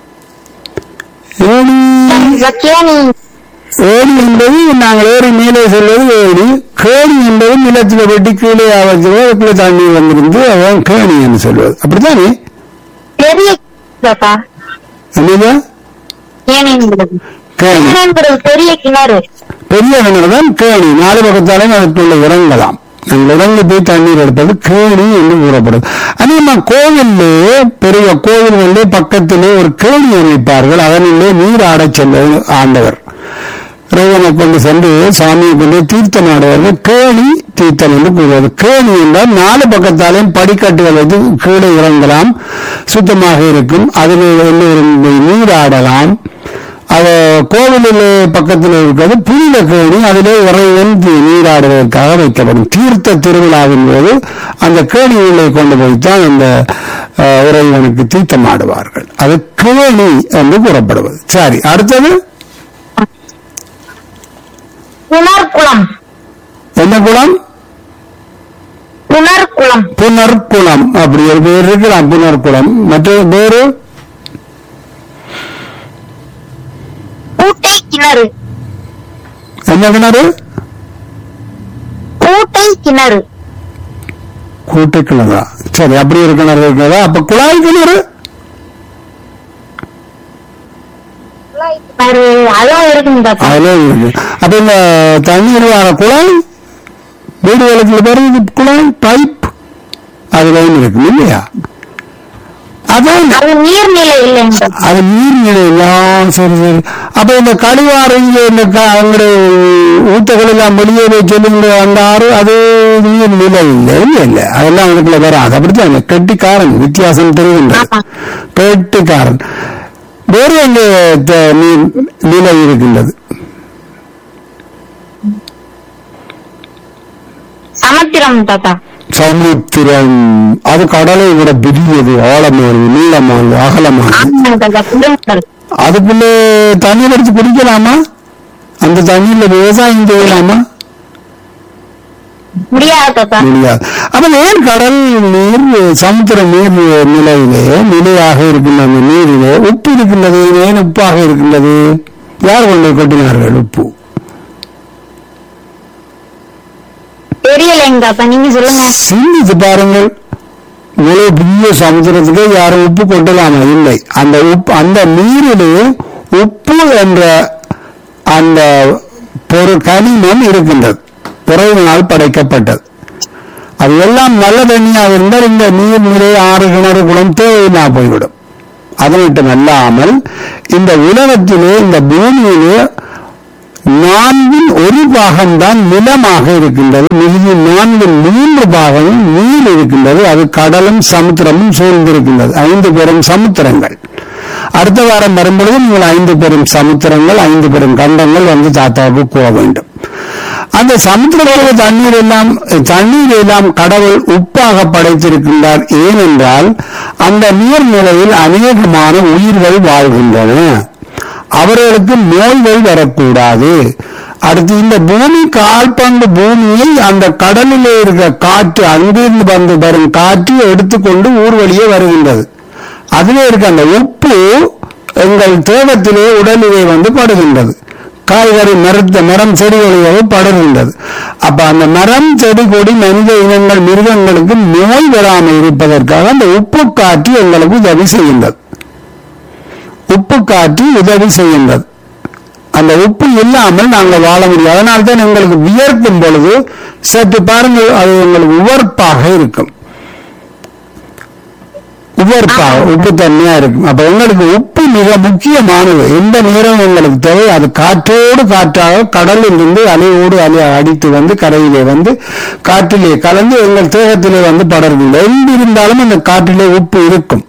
ஏணி தேனி ஏணி என்பது நாங்கள் ஏறி மேலே செல்வது ஏணி கேணி என்பது நிலத்தில் வெட்டி கீழே வச்சுக்கோ அதுக்குள்ள தண்ணி வந்திருந்து அதான் கேணி என்று சொல்வது அப்படித்தானே பெரிய தாத்தா என்னது தேனிங்கிறது கேணி தேனிங்கிறது பெரிய கிணறு பெரிய கிணறு தான் கேணி நாலு பக்கத்தாலும் அதற்குள்ள இறங்கலாம் நாங்கள் இறங்கி போய் தண்ணீர் எடுப்பது கேணி என்று கூறப்படுது அதிகமா கோவிலே பெரிய கோவில்களிலே பக்கத்திலே ஒரு கேணி அமைப்பார்கள் அதனிலே நீர் ஆடச் செல்வது ஆண்டவர் இறைவனை கொண்டு சென்று சாமியை கொண்டு தீர்த்தம் ஆடுவார்கள் கேணி தீர்த்தம் என்று கூறுவது கேணி என்றால் நாலு பக்கத்தாலையும் படிக்கட்டுகள் வைத்து கீழே இறங்கலாம் சுத்தமாக இருக்கும் அதில் எல்லோரும் போய் நீர் ஆடலாம் அது கோவிலில் பக்கத்தில் இருக்கிறது புனித கேணி அதிலே இறைவன் தி- நீராடுவதற்காக வைக்கப்படும் தீர்த்த திருவிழாவின் போது அந்த கேணிகளை கொண்டு போய்த்தான் அந்த அஹ், இறைவனுக்கு தீர்த்தம் ஆடுவார்கள் அது கேணி என்று கூறப்படுவது சரி அடுத்தது புனர்குளம் என்ன குளம் புனர்குளம் புனர்குளம் அப்படி ஒரு பேர் இருக்கலாம் புனர்குளம் மற்ற பேரு கூட்டை கிணறு என்ன கிணறு கூட்டை கிணறு கூட்டை கிணறா சரி அப்படி ஒரு கிணறு இருக்கிறதா அப்ப குழாய் கிணறு கிணறு அதுவும் இருக்குங்க தாத்தா அதுல இருக்கு அப்ப இந்த தண்ணீர் வர குழாய் வீடுகளுக்கு வருது குழாய் பைப் அதுலயும் இருக்கு இல்லையா அதான் அது நீர்நிலை இல்லைங்க தாத்தா அது நீர்நிலை எல்லாம் சரி சரி அப்ப இந்த கழிவாறு இங்க இந்த க- அவங்களுடைய ஊத்தகள் எல்லாம் வெளியே போய் சொல்லுங்க அந்த ஆறு அது நீர்நிலை இல்லை இல்லை இல்லை அதெல்லாம் அதுக்குள்ள வராது அப்படித்தான் இல்லை. கெட்டிக்காரன் வித்தியாசம் தெரிகின்றது ஆமா. கெட்டிக்காரன் வேறு எங்க த- நீர் நிலை இருக்கின்றது சமுத்திரம் தாத்தா சமுத்திரம் அது கடலை விட பெரியது ஆழமானது நீளமானது அகலமானது ஆமாங்க தாத்தா பெருங்கடல் அதுக்குள்ள தண்ணீர் எடுத்து குடிக்கலாமா அந்த தண்ணீர்ல விவசாயம் செய்யலாமா முடியாது தாத்தா முடியாது அப்ப ஏன் கடல் நீர் சமுத்திர நீர் நிலையிலே நிலையாக இருக்கின்ற அந்த நீரிலே உப்பு இருக்கின்றது ஏன் உப்பாக இருக்கின்றது யார் கொண்டு கொட்டினார்கள் உப்பு தெரியலைங்க தாத்தா நீங்க சொல்லுங்க சிந்தித்து பாருங்கள் இவ்வளவு பெரிய சமுத்திரத்துக்கு யாரும் உப்பு கொட்டலாமா இல்லை அந்த உப்பு அந்த நீரிலே உப்பு என்ற அந்த பொருள் கனிமம் இருக்கின்றது பிறவினால் படைக்கப்பட்டது அது எல்லாம் நல்ல தண்ணியாக இருந்தால் இந்த நீர் நிறை ஆறு கிணறு குளம் தேவையில்லா போய்விடும் அது மட்டும் அல்லாமல் இந்த உலகத்திலே இந்த பூமியிலே நான்கில் ஒரு பாகம்தான் நிலமாக இருக்கின்றது மீதி நான்கில் மூன்று பாகமும் நீர் இருக்கின்றது அது கடலும் சமுத்திரமும் சூழ்ந்திருக்கின்றது ஐந்து பெரும் சமுத்திரங்கள் அடுத்த வாரம் வரும்பொழுது நீங்கள் ஐந்து பெரும் சமுத்திரங்கள் ஐந்து பெரும் கண்டங்கள் வந்து தாத்தாவுக்கு போக வேண்டும் அந்த சமுத்திரத்தில் தண்ணீர் எல்லாம் தண்ணீர் எல்லாம் கடவுள் உப்பாக படைத்திருக்கின்றார் ஏனென்றால் அந்த நீர்நிலையில் அநேகமான உயிர்கள் வாழ்கின்றன அவர்களுக்கு நோய்கள் வரக்கூடாது அடுத்து இந்த பூமி கால்பந்து பூமியை அந்த கடலிலே இருக்கிற காற்று அங்கிருந்து வந்து வரும் காற்று எடுத்துக்கொண்டு ஊர் வழியே வருகின்றது அதிலே இருக்க அந்த உப்பு எங்கள் தேகத்திலே உடலிலே வந்து படுகின்றது காய்கறி மரத்த மரம் செடிகளிலே படுகின்றது அப்ப அந்த மரம் செடி கொடி மனித இனங்கள் மிருகங்களுக்கு நோய் வராமல் இருப்பதற்காக அந்த உப்பு காற்று எங்களுக்கு உதவி செய்கின்றது உப்பு காற்று உதவி செய்கின்றது அந்த உப்பு இல்லாமல் நாங்கள் வாழ முடியும் அதனால்தான் எங்களுக்கு வியர்க்கும் பொழுது சற்று பாருங்கள் அது எங்களுக்கு உவர்ப்பாக இருக்கும் உவர்ப்பாக உப்பு தன்மையா இருக்கும் அப்ப எங்களுக்கு உப்பு மிக முக்கியமானது எந்த நேரம் எங்களுக்கு தேவை அது காற்றோடு காற்றாக கடலில் இருந்து அலையோடு அலை அடித்து வந்து கரையிலே வந்து காற்றிலே கலந்து எங்கள் தேகத்திலே வந்து படர்கின்ற எங்கு இருந்தாலும் அந்த காற்றிலே உப்பு இருக்கும்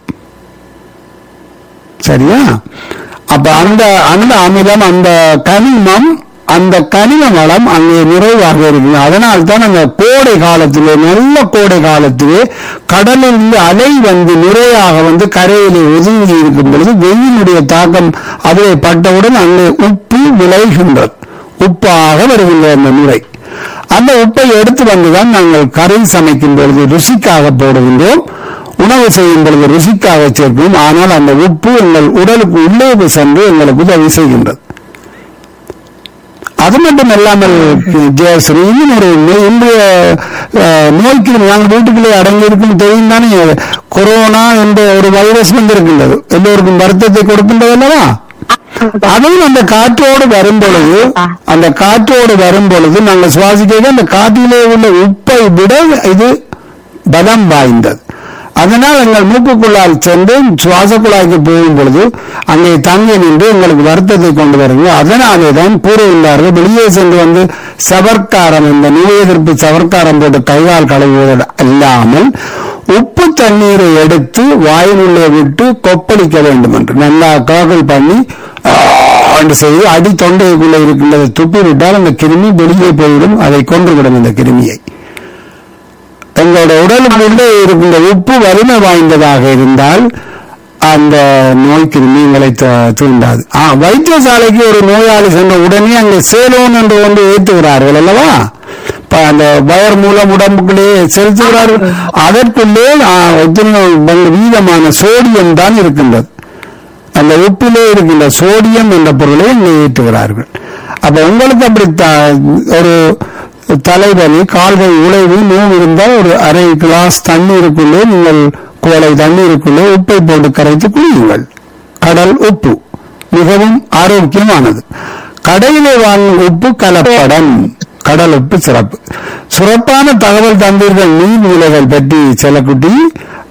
சரியா அப்ப அந்த அந்த அமிலம் அந்த கனிமம் அந்த கனிம வளம் அங்கே நிறைவாக இருக்குது அதனால் தான் அந்த கோடை காலத்திலே நல்ல கோடை காலத்திலே கடலில் இருந்து அலை வந்து நிறையாக வந்து கரையிலே ஒதுங்கி இருக்கும் பொழுது வெயிலுடைய தாக்கம் அதிலே பட்டவுடன் அங்கே உப்பு விளைகின்றது உப்பாக வருகின்ற அந்த நிறை அந்த உப்பை எடுத்து வந்துதான் நாங்கள் கரை சமைக்கும் பொழுது ருசிக்காக போடுகின்றோம் உணவு செய்யும் பொழுது ருசிக்காக சேர்ப்போம் ஆனால் அந்த உப்பு எங்கள் உடலுக்கு உள்ளே போய் சென்று எங்களுக்கு உதவி செய்கின்றது அது மட்டும் இல்லாமல் ஜெயஸ்ரீ இன்னும் ஒரு நோய், இன்றைய அஹ், நோய்க்கு நாங்கள் வீட்டுக்குள்ளே அடங்கி இருக்கும் தெரியும் தானே கொரோனா என்ற ஒரு வைரஸ் வந்திருக்கின்றது எல்லோருக்கும் வருத்தத்தை கொடுக்கின்றது அல்லவா அதுவும் அந்த காற்றோடு வரும் பொழுது அந்த காற்றோடு வரும் பொழுது நாங்கள் சுவாசிக்க அந்த காற்றிலே உள்ள உப்பை விட இது பலம் வாய்ந்தது அதனால் எங்கள் மூக்குக்குள்ளால் சென்று சுவாச குழாய்க்கு போகும் பொழுது அங்கே தங்கி நின்று எங்களுக்கு வருத்தத்தை கொண்டு வருங்க அதனாலே தான் கூறுகின்றார்கள் வெளியே சென்று வந்து சவர்க்காரம் இந்த நோய் எதிர்ப்பு சவர்க்காரம் போட்டு கைகால் கழுவுவது அல்லாமல் உப்பு தண்ணீரை எடுத்து வாயினுள்ளே விட்டு கொப்பளிக்க வேண்டும் என்று நல்லா காகல் பண்ணி ஆ, என்று செய்து அடி தொண்டைக்குள்ளே இருக்கின்றதை துப்பி விட்டால் அந்த கிருமி வெளியே போய்விடும் அதை கொன்றுவிடும் அந்த கிருமியை எங்களோட உடலுக்குள்ளே இருக்கின்ற உப்பு வலிமை வாய்ந்ததாக இருந்தால் அந்த நோய் கிருமி எங்களை த- தூண்டாது ஆ, வைத்தியசாலைக்கு ஒரு நோயாளி சென்ற உடனே அங்கே சேலோன் என்று ஒன்று ஏற்றுகிறார்கள் அல்லவா இப்ப அந்த வயர் மூலம் உடம்புக்குள்ளே செலுத்துகிறார்கள் அதற்குள்ளே ஆ, எத்தனையோ பங்கு வீதமான சோடியம் தான் இருக்கின்றது அந்த உப்பிலே இருக்கின்ற சோடியம் என்ற பொருளை இங்கே ஏற்றுகிறார்கள் அப்ப உங்களுக்கு அப்படி த- ஒரு தலைவலி கால்கள் உழைவு நோவு இருந்தால் ஒரு அரை கிளாஸ் தண்ணீருக்குள்ளே நீங்கள் குவளை தண்ணீருக்குள்ளே உப்பை போட்டு கரைத்து குடியுங்கள் கடல் உப்பு மிகவும் ஆரோக்கியமானது கடையிலே வாங்கும் உப்பு கலப்படம் கடல் உப்பு சிறப்பு சிறப்பான தகவல் தந்தீர்கள் நீர்நிலைகள் பற்றி செல்லக்குட்டி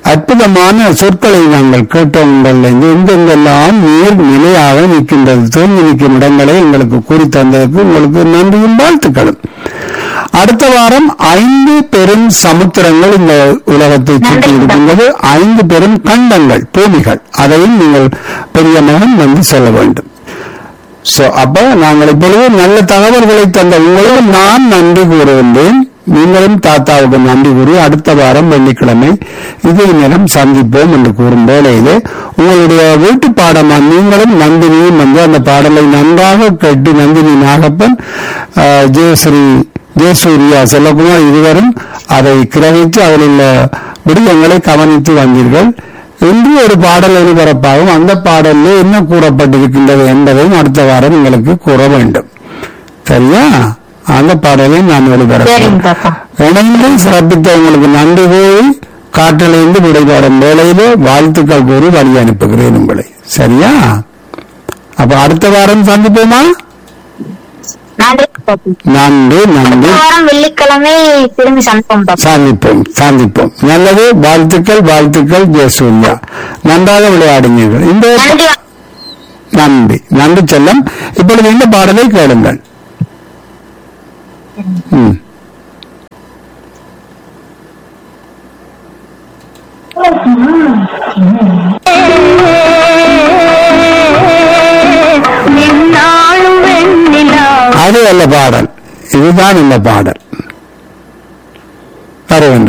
அற்புதமான சொற்களை நாங்கள் கேட்டோங்கள் எங்கெங்கெல்லாம் நீர் நிலையாக நிற்கின்றது தேங்கி நிற்கும் இடங்களை எங்களுக்கு கூறி தந்ததற்கு உங்களுக்கு நன்றியும் வாழ்த்துக்களும் அடுத்த வாரம் ஐந்து பெரும் சமுத்திரங்கள் இந்த உலகத்தை சுற்றி இருக்கின்றது ஐந்து பெரும் கண்டங்கள் பூமிகள் அதையும் நீங்கள் பெரிய மகன் வந்து சொல்ல வேண்டும் சோ அப்ப நாங்கள் இப்பொழுது நல்ல தகவல்களை தந்த உங்களுக்கு நான் நன்றி கூறுகின்றேன் நீங்களும் தாத்தாவுக்கு நன்றி கூறி அடுத்த வாரம் வெள்ளிக்கிழமை இதே நேரம் சந்திப்போம் என்று கூறும் வேளையிலே உங்களுடைய வீட்டு பாடமா நீங்களும் நந்தினியும் வந்து அந்த பாடலை நன்றாக கேட்டு நந்தினி நாகப்பன் ஆஹ், ஜெயஸ்ரீ ஜெயசூர்யா செல்லகுமார் இருவரும் அதை கிரகித்து அதில் உள்ள விடயங்களை கவனித்து வந்தீர்கள் இன்று ஒரு பாடல் ஒளிபரப்பாகும் அந்த பாடலில் என்ன கூறப்பட்டிருக்கின்றது என்பதையும் அடுத்த வாரம் உங்களுக்கு கூற வேண்டும் சரியா அந்த பாடலை நான் சரிங்க ஒளிபரப்பேன் தாத்தா இணைந்து சிறப்பித்த உங்களுக்கு நன்றி கூறி காற்றிலிருந்து விடைபெறும் வேளையிலே வாழ்த்துக்கள் கூறி வழி அனுப்புகிறேன் உங்களை சரியா அப்ப அடுத்த வாரம் சந்திப்போமா நன்றி தாத்தா நன்றி நன்றி அடுத்த வாரம் வெள்ளிக்கிழமை திரும்பி சந்திப்போம் தாத்தா சந்திப்போம் சந்திப்போம் நல்லது வாழ்த்துக்கள் வாழ்த்துக்கள் ஜெயசூர்யா நன்றாக விளையாடுங்கள் இந்த நன்றி நன்றி நன்றி செல்லம் இப்பொழுது இந்த பாடலை கேளுங்கள் ம். அது அல்ல பாடல் இதுதான் இந்த பாடல் வர வேண்டும்